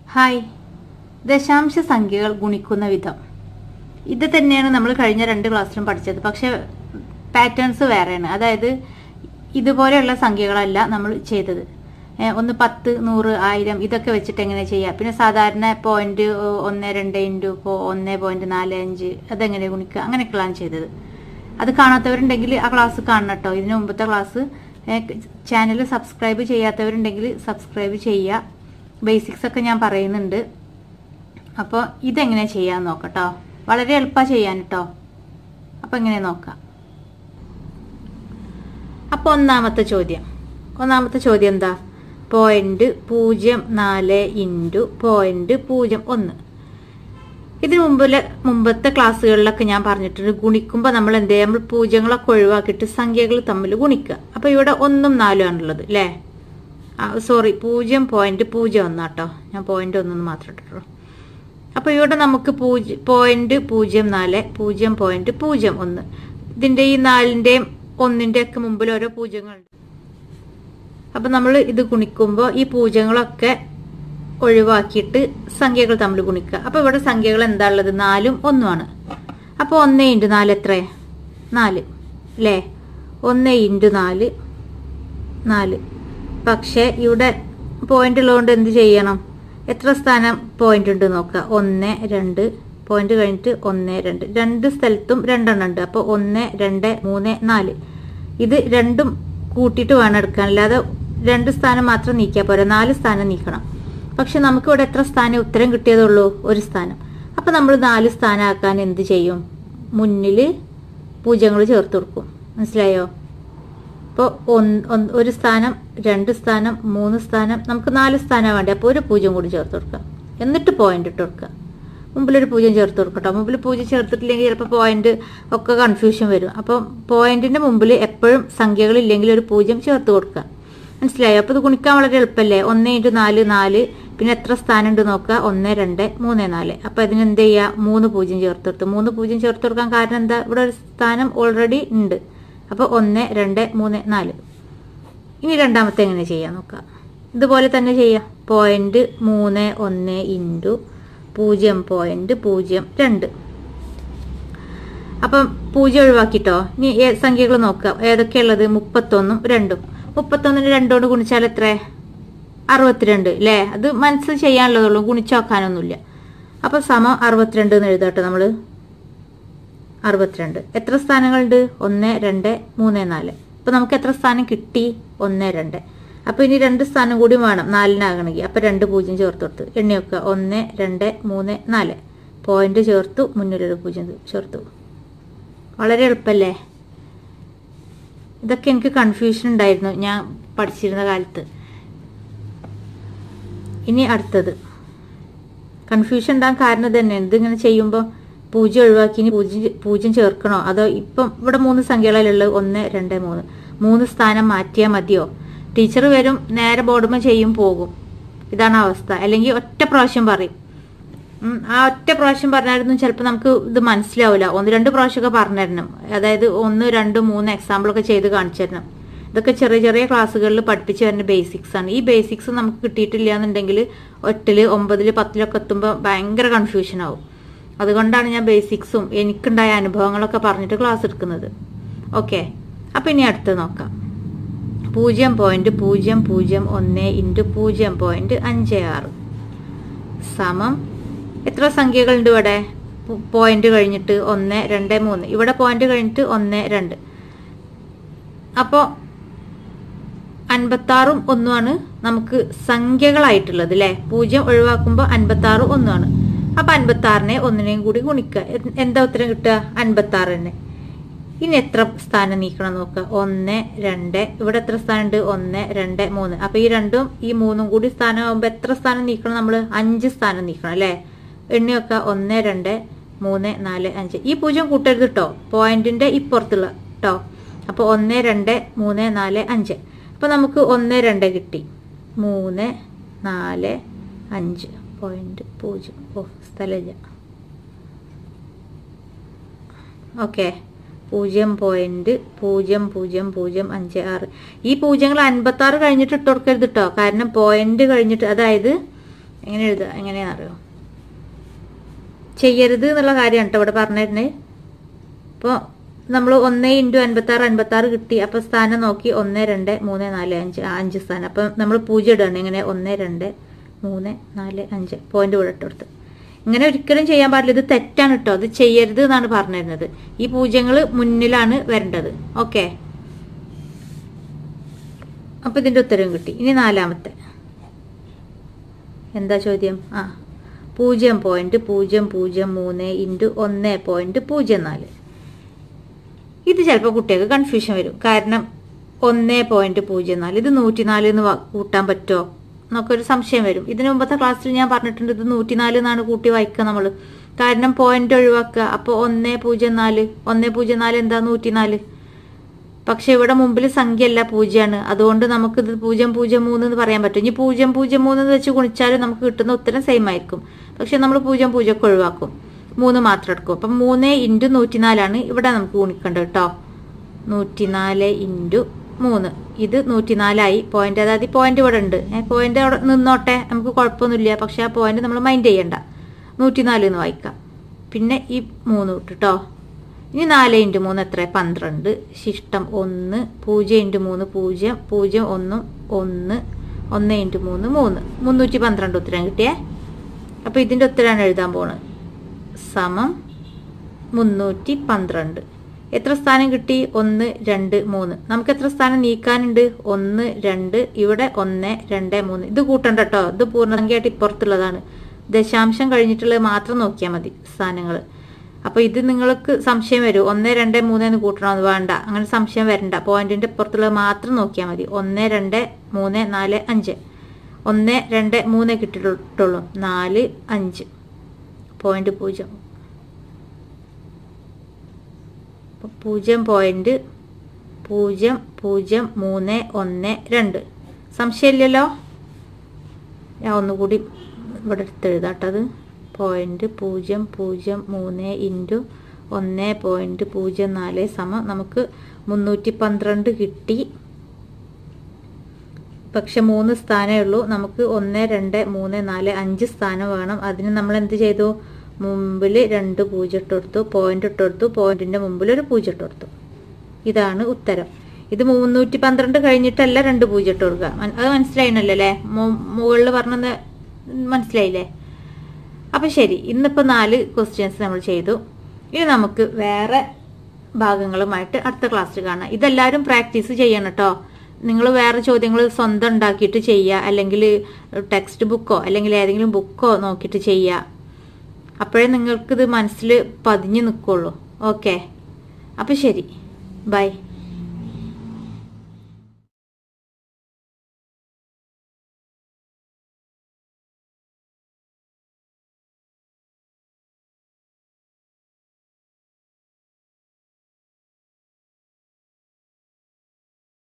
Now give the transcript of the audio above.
hi ദശാംശ സംഖ്യകൾ ഗുണിക്കുന്ന വിധം ഇത് തന്നെയാണ് നമ്മൾ കഴിഞ്ഞ രണ്ട് ക്ലാസ്സിലും പഠിച്ചത് പക്ഷെ പാറ്റേൺസ് വേറെയാണ് അതായത് ഇതുപോലെയുള്ള സംഖ്യകളല്ല നമ്മൾ ചെയ്തത് ഏ, ഒന്ന് പത്ത് നൂറ് ആയിരം ഇതൊക്കെ വെച്ചിട്ട് എങ്ങനെ ചെയ്യാം പിന്നെ സാധാരണ പോയിന്റ് ഒന്ന് രണ്ട് ഇൻറ്റു ഇപ്പോൾ ഒന്ന് പോയിന്റ് നാല് അഞ്ച് അതെങ്ങനെ ഗുണിക്കുക അങ്ങനെയൊക്കെയാണ് ചെയ്തത് അത് കാണാത്തവരുണ്ടെങ്കിൽ ആ ക്ലാസ് കാണണം കേട്ടോ ഇതിന് മുമ്പത്തെ ക്ലാസ് ചാനൽ സബ്സ്ക്രൈബ് ചെയ്യാത്തവരുണ്ടെങ്കിൽ സബ്സ്ക്രൈബ് ചെയ്യുക ബേസിക്സ് ഒക്കെ ഞാൻ പറയുന്നുണ്ട് അപ്പോൾ ഇതെങ്ങനെ ചെയ്യാൻ നോക്കട്ടോ വളരെ എളുപ്പമാണ് ചെയ്യാൻ കേട്ടോ അപ്പോൾ എങ്ങനെ നോക്കാം അപ്പോൾ ഒന്നാമത്തെ ചോദ്യം ഒന്നാമത്തെ ചോദ്യം എന്താ പോയിന്റ് പൂജ്യം നാല് ഇൻറ്റു പോയിന്റ് പൂജ്യം ഒന്ന് ഇതിനു മുമ്പിലെ മുമ്പത്തെ ക്ലാസ്സുകളിലൊക്കെ ഞാൻ പറഞ്ഞിട്ടുണ്ട് ഗുണിക്കുമ്പോൾ നമ്മൾ എന്ത് ചെയ്യാം നമ്മൾ പൂജ്യങ്ങളൊക്കെ ഒഴിവാക്കിയിട്ട് സംഖ്യകൾ തമ്മിൽ ഗുണിക്കുക അപ്പോൾ ഇവിടെ ഒന്നും നാലും ആണുള്ളത് അല്ലേ സോറി പൂജ്യം പോയിന്റ് പൂജ്യം ഒന്നാട്ടോ ഞാൻ പോയിന്റ് ഒന്നെന്ന് മാത്രം ഇട്ടിട്ടുള്ളൂ അപ്പോൾ ഇവിടെ നമുക്ക് പൂജ്യം പോയിന്റ് പൂജ്യം നാല് പൂജ്യം പോയിന്റ് പൂജ്യം ഒന്ന് ഇതിന്റെ ഈ നാലിന്റെയും ഒന്നിന്റെ ഒക്കെ മുമ്പിൽ ഓരോ പൂജ്യങ്ങളുണ്ട് അപ്പൊ നമ്മൾ ഇത് ഗുണിക്കുമ്പോൾ ഈ പൂജ്യങ്ങളൊക്കെ ഒഴിവാക്കിയിട്ട് സംഖ്യകൾ തമ്മിൽ ഗുണിക്കുക അപ്പൊ ഇവിടെ സംഖ്യകൾ എന്താ ഉള്ളത് നാലും ഒന്നുമാണ് അപ്പൊ ഒന്ന് ഇൻറ്റു നാല് എത്ര നാല് അല്ലേ ഒന്ന് ഇൻറ്റു നാല് നാല് പക്ഷെ ഇവിടെ പോയിന്റ് ഉള്ളതുകൊണ്ട് എന്ത് ചെയ്യണം എത്ര സ്ഥാനം പോയിന്റ് ഉണ്ട് നോക്കുക ഒന്ന് രണ്ട് പോയിന്റ് കഴിഞ്ഞിട്ട് ഒന്ന് രണ്ട് രണ്ട് സ്ഥലത്തും രണ്ടെണ്ണം ഉണ്ട് അപ്പോൾ ഒന്ന് രണ്ട് മൂന്ന് നാല് ഇത് രണ്ടും കൂട്ടിയിട്ട് വേണം എടുക്കാൻ അല്ലാതെ രണ്ട് സ്ഥാനം മാത്രം നീക്കിയാൽ പോരാ നാല് സ്ഥാനം നീക്കണം പക്ഷെ നമുക്ക് ഇവിടെ എത്ര സ്ഥാനം ഉത്തരം കിട്ടിയതുള്ളൂ ഒരു സ്ഥാനം അപ്പൊ നമ്മൾ നാല് സ്ഥാനം ആക്കാൻ എന്ത് ചെയ്യും മുന്നിൽ പൂജ്യങ്ങൾ ചേർത്ത് കൊടുക്കും മനസ്സിലായോ ഇപ്പോൾ ഒരു സ്ഥാനം രണ്ട് സ്ഥാനം മൂന്ന് സ്ഥാനം നമുക്ക് നാല് സ്ഥാനം വേണ്ടേ അപ്പോൾ ഒരു പൂജ്യം കൂടി ചേർത്ത് കൊടുക്കുക എന്നിട്ട് പോയിന്റ് ഇട്ട് കൊടുക്കുക മുമ്പിലൊരു പൂജ്യം ചേർത്ത് കൊടുക്കട്ടോ മുമ്പിൽ പൂജ്യം ചേർത്തിട്ടില്ലെങ്കിൽ ചിലപ്പോൾ പോയിന്റ് ഒക്കെ കൺഫ്യൂഷൻ വരും അപ്പം പോയിന്റിന്റെ മുമ്പിൽ എപ്പോഴും സംഖ്യകളില്ലെങ്കിൽ ഒരു പൂജ്യം ചേർത്ത് കൊടുക്കുക മനസ്സിലായോ അപ്പോൾ ഇത് ഗുണിക്കാൻ വളരെ എളുപ്പമല്ലേ ഒന്ന് ഇൻറ്റു നാല് നാല് പിന്നെ എത്ര സ്ഥാനം ഉണ്ട് നോക്കുക ഒന്ന് രണ്ട് മൂന്ന് നാല് അപ്പോൾ ഇതിന് എന്ത് ചെയ്യുക മൂന്ന് പൂജ്യം ചേർത്ത് കൊടുത്തു മൂന്ന് പൂജ്യം ചേർത്ത് കൊടുക്കാൻ കാരണം എന്താ ഇവിടെ ഒരു സ്ഥാനം ഓൾറെഡി ഉണ്ട് അപ്പോൾ ഒന്ന് രണ്ട് മൂന്ന് നാല് ഇനി രണ്ടാമത്തെ എങ്ങനെ ചെയ്യാം നോക്കാം ഇതുപോലെ തന്നെ ചെയ്യാം പോയിന്റ് മൂന്ന് ഒന്ന് ഇൻറ്റു പൂജ്യം പോയിന്റ് പൂജ്യം രണ്ട് അപ്പം പൂജ്യം ഒഴിവാക്കിട്ടോ ഇനി സംഖ്യകൾ നോക്കാം ഏതൊക്കെയുള്ളത് മുപ്പത്തൊന്നും രണ്ടും മുപ്പത്തൊന്നിന് രണ്ടോട് ഗുണിച്ചാൽ എത്ര അറുപത്തിരണ്ട് അല്ലേ അത് മനസ്സിൽ ചെയ്യാനുള്ളതുള്ളൂ ഗുണിച്ചു നോക്കാനൊന്നുമില്ല അപ്പൊ സമം അറുപത്തിരണ്ട് എന്ന് എഴുതാട്ടോ നമ്മള് അറുപത്തിരണ്ട് എത്ര സ്ഥാനങ്ങളുണ്ട് ഒന്ന് രണ്ട് മൂന്ന് നാല് അപ്പൊ നമുക്ക് എത്ര സ്ഥാനം കിട്ടി ഒന്ന് രണ്ട് അപ്പൊ ഇനി രണ്ട് സ്ഥാനം കൂടി വേണം നാലിനാകണമെങ്കിൽ അപ്പൊ രണ്ട് പൂജ്യം ചേർത്ത് കൊടുത്തു എണ്ണി വെക്കുക ഒന്ന് രണ്ട് മൂന്ന് നാല് പോയിന്റ് ചേർത്തു മുന്നിലൊരു പൂജ്യം ചേർത്തു വളരെ എളുപ്പല്ലേ ഇതൊക്കെ എനിക്ക് കൺഫ്യൂഷൻ ഉണ്ടായിരുന്നു ഞാൻ പഠിച്ചിരുന്ന കാലത്ത് ഇനി അടുത്തത് കൺഫ്യൂഷൻ ഉണ്ടാകാൻ കാരണം തന്നെ ഇതിങ്ങനെ ചെയ്യുമ്പോൾ പൂജ്യം ഒഴിവാക്കി ഇനി പൂജ്യം പൂജ്യം ചേർക്കണോ അതോ ഇപ്പം ഇവിടെ മൂന്ന് സംഖ്യകളിലുള്ളത് ഒന്ന് രണ്ട് മൂന്ന് മൂന്ന് സ്ഥാനം മാറ്റിയാൽ മതിയോ ടീച്ചർ വരും നേരെ ബോർഡുമ ചെയ്യും പോകും ഇതാണ് അവസ്ഥ അല്ലെങ്കിൽ ഒറ്റ പ്രാവശ്യം പറയും ആ ഒറ്റ പ്രാവശ്യം പറഞ്ഞായിരുന്നു ചിലപ്പോൾ നമുക്ക് ഇത് മനസ്സിലാവില്ല ഒന്ന് രണ്ട് പ്രാവശ്യമൊക്കെ പറഞ്ഞു തരണം അതായത് ഒന്ന് രണ്ട് മൂന്ന് എക്സാമ്പിളൊക്കെ ചെയ്ത് കാണിച്ചു തരണം ഇതൊക്കെ ചെറിയ ചെറിയ ക്ലാസ്സുകളിൽ പഠിപ്പിച്ചു വരുന്ന ബേസിക്സ് ആണ് ഈ ബേസിക്സ് നമുക്ക് കിട്ടിയിട്ടില്ല എന്നുണ്ടെങ്കിൽ ഒറ്റില് ഒമ്പതില് പത്തിലൊക്കെ എത്തുമ്പോൾ ഭയങ്കര കൺഫ്യൂഷൻ ആവും അതുകൊണ്ടാണ് ഞാൻ ബേസിക്സും എനിക്കുണ്ടായ അനുഭവങ്ങളൊക്കെ പറഞ്ഞിട്ട് ക്ലാസ് എടുക്കുന്നത് ഓക്കെ അപ്പൊ ഇനി അടുത്ത് നോക്കാം പൂജ്യം പോയിന്റ് പൂജ്യം പൂജ്യം ഒന്ന് ഇൻറ്റു പൂജ്യം പോയിന്റ് അഞ്ച് ആറ് സമം എത്ര സംഖ്യകളുണ്ട് ഇവിടെ പോയിന്റ് കഴിഞ്ഞിട്ട് ഒന്ന് രണ്ട് മൂന്ന് ഇവിടെ പോയിന്റ് കഴിഞ്ഞിട്ട് ഒന്ന് രണ്ട് അപ്പോൾ അൻപത്താറും ഒന്നുമാണ് നമുക്ക് സംഖ്യകളായിട്ടുള്ളത് അല്ലെ പൂജ്യം ഒഴിവാക്കുമ്പോൾ അൻപത്താറ് ഒന്നുമാണ് അപ്പൊ അൻപത്താറിനെ ഒന്നിനെയും കൂടി ഗുണിക്കുക എന്താ ഉത്തരം കിട്ടുക അൻപത്താറ് തന്നെ ഇനി എത്ര സ്ഥാനം നീക്കണം നോക്കുക ഒന്ന് രണ്ട് ഇവിടെ എത്ര സ്ഥാനം ഉണ്ട് ഒന്ന് രണ്ട് മൂന്ന് അപ്പൊ ഈ രണ്ടും ഈ മൂന്നും കൂടി സ്ഥാനം ആകുമ്പോൾ എത്ര സ്ഥാനം നീക്കണം നമ്മൾ അഞ്ച് സ്ഥാനം നീക്കണം അല്ലെ എണ്ണി വെക്കുക ഒന്ന് രണ്ട് മൂന്ന് നാല് അഞ്ച് ഈ പൂജ്യം കൂട്ടരുത് കേട്ടോ പോയിന്റിന്റെ ഇപ്പുറത്തുള്ള കേട്ടോ അപ്പൊ ഒന്ന് രണ്ട് മൂന്ന് നാല് അഞ്ച് അപ്പൊ നമുക്ക് ഒന്ന് രണ്ട് കിട്ടി മൂന്ന് നാല് അഞ്ച് പോയിന്റ് പൂജ്യം ഓ സ്ഥലമില്ല ഓക്കെ പൂജ്യം പോയിന്റ് പൂജ്യം പൂജ്യം പൂജ്യം അഞ്ച് ആറ് ഈ പൂജ്യങ്ങൾ അൻപത്തി ആറ് കഴിഞ്ഞിട്ട് ഇട്ട് കൊടുക്കരുത് കേട്ടോ കാരണം പോയിന്റ് കഴിഞ്ഞിട്ട് അതായത് എങ്ങനെ എഴുതുക എങ്ങനെയാണെന്നറിയോ ചെയ്യരുത് എന്നുള്ള കാര്യമാണ് കേട്ടോ ഇവിടെ പറഞ്ഞിരുന്നത് ഇപ്പോൾ നമ്മൾ ഒന്ന് ഇൻറ്റു അൻപത്തി ആറ് അൻപത്തി ആറ് കിട്ടി അപ്പോൾ സ്ഥാനം നോക്കി ഒന്ന് രണ്ട് മൂന്ന് നാല് അഞ്ച് ആ, അഞ്ച് സ്ഥാനം അപ്പം നമ്മൾ പൂജ്യം ഇടുകയാണ് ഇങ്ങനെ ഒന്ന് രണ്ട് മൂന്ന് നാല് അഞ്ച് പോയിന്റ് ഇവിടെ ഇട്ട് കൊടുത്ത് ഇങ്ങനെ ഒരിക്കലും ചെയ്യാൻ പാടില്ല ഇത് തെറ്റാണ് കേട്ടോ അത് ചെയ്യരുത് എന്നാണ് പറഞ്ഞിരുന്നത് ഈ പൂജ്യങ്ങൾ മുന്നിലാണ് വരേണ്ടത് ഓക്കെ അപ്പൊ ഇതിന്റെ ഉത്തരവും കിട്ടി ഇനി നാലാമത്തെ എന്താ ചോദ്യം ആ പൂജ്യം പോയിന്റ് പൂജ്യം പൂജ്യം മൂന്ന് ഇൻറ്റു ഒന്ന് പോയിന്റ് പൂജ്യം നാല് ഇത് ചിലപ്പോൾ കുട്ടികൾക്ക് കൺഫ്യൂഷൻ വരും കാരണം ഒന്ന് പോയിന്റ് പൂജ്യം നാല് ഇത് നൂറ്റിനാല് എന്ന് വ- കൂട്ടാൻ പറ്റുമോ എന്നൊക്കെ ഒരു സംശയം വരും ഇതിനു മുമ്പത്തെ ക്ലാസ്സിൽ ഞാൻ പറഞ്ഞിട്ടുണ്ട് ഇത് നൂറ്റിനാല് എന്നാണ് കൂട്ടി വായിക്കുക നമ്മൾ കാരണം പോയിന്റ് ഒഴിവാക്കുക അപ്പോൾ ഒന്ന് പൂജ്യം നാല് ഒന്ന് പൂജ്യം നാല് എന്താ നൂറ്റിനാല് പക്ഷെ ഇവിടെ മുമ്പിൽ സംഖ്യ അല്ല പൂജ്യമാണ് അതുകൊണ്ട് നമുക്കിത് പൂജ്യം പൂജ്യം മൂന്ന് എന്ന് പറയാൻ പറ്റും ഇനി പൂജ്യം പൂജ്യം മൂന്ന് എന്ന് വെച്ച് ഗുണിച്ചാലും നമുക്ക് കിട്ടുന്ന ഉത്തരം സെയിം ആയിരിക്കും പക്ഷെ നമ്മൾ പൂജ്യം പൂജ്യം ഒക്കെ ഒഴിവാക്കും മൂന്ന് മാത്രം എടുക്കും അപ്പം മൂന്ന് ഇൻറ്റു നൂറ്റിനാലാണ് ഇവിടെ നമുക്ക് ഗുണിക്കേണ്ടത് കേട്ടോ നൂറ്റിനാല് ഇൻറ്റു മൂന്ന് ഇത് നൂറ്റിനാലായി പോയിന്റ് അതായത് പോയിന്റ് ഇവിടെ ഉണ്ട് പോയിന്റ് അവിടെ നിന്നോട്ടെ നമുക്ക് കുഴപ്പമൊന്നുമില്ല പക്ഷെ ആ പോയിന്റ് നമ്മൾ മൈൻഡ് ചെയ്യണ്ട നൂറ്റിനാല് എന്ന് വായിക്കാം പിന്നെ ഈ മൂന്ന് വിട്ടു കേട്ടോ ഇനി നാല് ഇൻറ്റു മൂന്ന് എത്ര പന്ത്രണ്ട് ശിഷ്ടം ഒന്ന് പൂജ്യം ഇൻറ്റു മൂന്ന് പൂജ്യം പൂജ്യം ഒന്നും ഒന്ന് ഒന്ന് ഇൻറ്റു മൂന്ന് മൂന്ന് മുന്നൂറ്റി പന്ത്രണ്ട് ഉത്തരം കിട്ടിയേ അപ്പോൾ ഇതിൻ്റെ ഉത്തരമാണ് എഴുതാൻ പോണത് സമം മുന്നൂറ്റി പന്ത്രണ്ട് എത്ര സ്ഥാനം കിട്ടി ഒന്ന് രണ്ട് മൂന്ന് നമുക്ക് എത്ര സ്ഥാനം നീക്കാനുണ്ട് ഒന്ന് രണ്ട് ഇവിടെ ഒന്ന് രണ്ട് മൂന്ന് ഇത് കൂട്ടണ്ട കേട്ടോ ഇത് പൂർണ്ണസംഖ്യയായിട്ട് ഇപ്പുറത്തുള്ളതാണ് ദശാംശം കഴിഞ്ഞിട്ടുള്ളത് മാത്രം നോക്കിയാൽ മതി സ്ഥാനങ്ങൾ അപ്പൊ ഇത് നിങ്ങൾക്ക് സംശയം വരും ഒന്ന് രണ്ട് മൂന്ന് എന്ന് കൂട്ടണമെന്ന് വേണ്ട അങ്ങനെ സംശയം വരണ്ട പോയിന്റിന്റെ ഇപ്പുറത്തുള്ളത് മാത്രം നോക്കിയാൽ മതി ഒന്ന് രണ്ട് മൂന്ന് നാല് അഞ്ച് ഒന്ന് രണ്ട് മൂന്ന് കിട്ടിയിട്ടുള്ളൂ നാല് അഞ്ച് പോയിന്റ് പൂജ്യം അപ്പൊ പൂജ്യം പോയിന്റ് പൂജ്യം പൂജ്യം മൂന്ന് ഒന്ന് രണ്ട് സംശയമില്ലല്ലോ ഞാൻ ഒന്നുകൂടി ഇവിടെ എടുത്ത് എഴുതാട്ടത് പോയിന്റ് പൂജ്യം പൂജ്യം മൂന്ന് ഇൻറ്റു ഒന്ന് പോയിന്റ് പൂജ്യം നാല് സമം നമുക്ക് മുന്നൂറ്റി പന്ത്രണ്ട് കിട്ടി പക്ഷെ മൂന്ന് സ്ഥാനമേ ഉള്ളൂ നമുക്ക് ഒന്ന് രണ്ട് മൂന്ന് നാല് അഞ്ച് സ്ഥാനം വേണം അതിന് നമ്മൾ എന്ത് ചെയ്തു മുമ്പിൽ രണ്ട് പൂജ്യം ഇട്ട് കൊടുത്തു പോയിന്റ് ഇട്ട് കൊടുത്തു പോയിന്റിന്റെ മുമ്പിൽ ഒരു പൂജ്യം ഇട്ട് കൊടുത്തു ഇതാണ് ഉത്തരം ഇത് മുന്നൂറ്റി പന്ത്രണ്ട് കഴിഞ്ഞിട്ടല്ല രണ്ട് പൂജ്യം ഇട്ട് കൊടുക്കുക മൻ- അത് മനസ്സിലായിനല്ലോ അല്ലേ മുകളിൽ പറഞ്ഞത് മനസ്സിലായില്ലേ അപ്പൊ ശരി ഇന്നിപ്പോ നാല് ക്വസ്റ്റ്യൻസ് നമ്മൾ ചെയ്തു ഇനി നമുക്ക് വേറെ ഭാഗങ്ങളുമായിട്ട് അടുത്ത ക്ലാസ്സിൽ കാണാം ഇതെല്ലാവരും പ്രാക്ടീസ് ചെയ്യണം കേട്ടോ നിങ്ങൾ വേറെ ചോദ്യങ്ങൾ സ്വന്തം ഉണ്ടാക്കിയിട്ട് ചെയ്യുക അല്ലെങ്കിൽ ടെക്സ്റ്റ് ബുക്കോ അല്ലെങ്കിൽ ഏതെങ്കിലും ബുക്കോ നോക്കിയിട്ട് ചെയ്യുക അപ്പോഴേ നിങ്ങൾക്കിത് മനസ്സിൽ പതിഞ്ഞു നിൽക്കുള്ളൂ ഓക്കെ അപ്പം ശരി ബൈ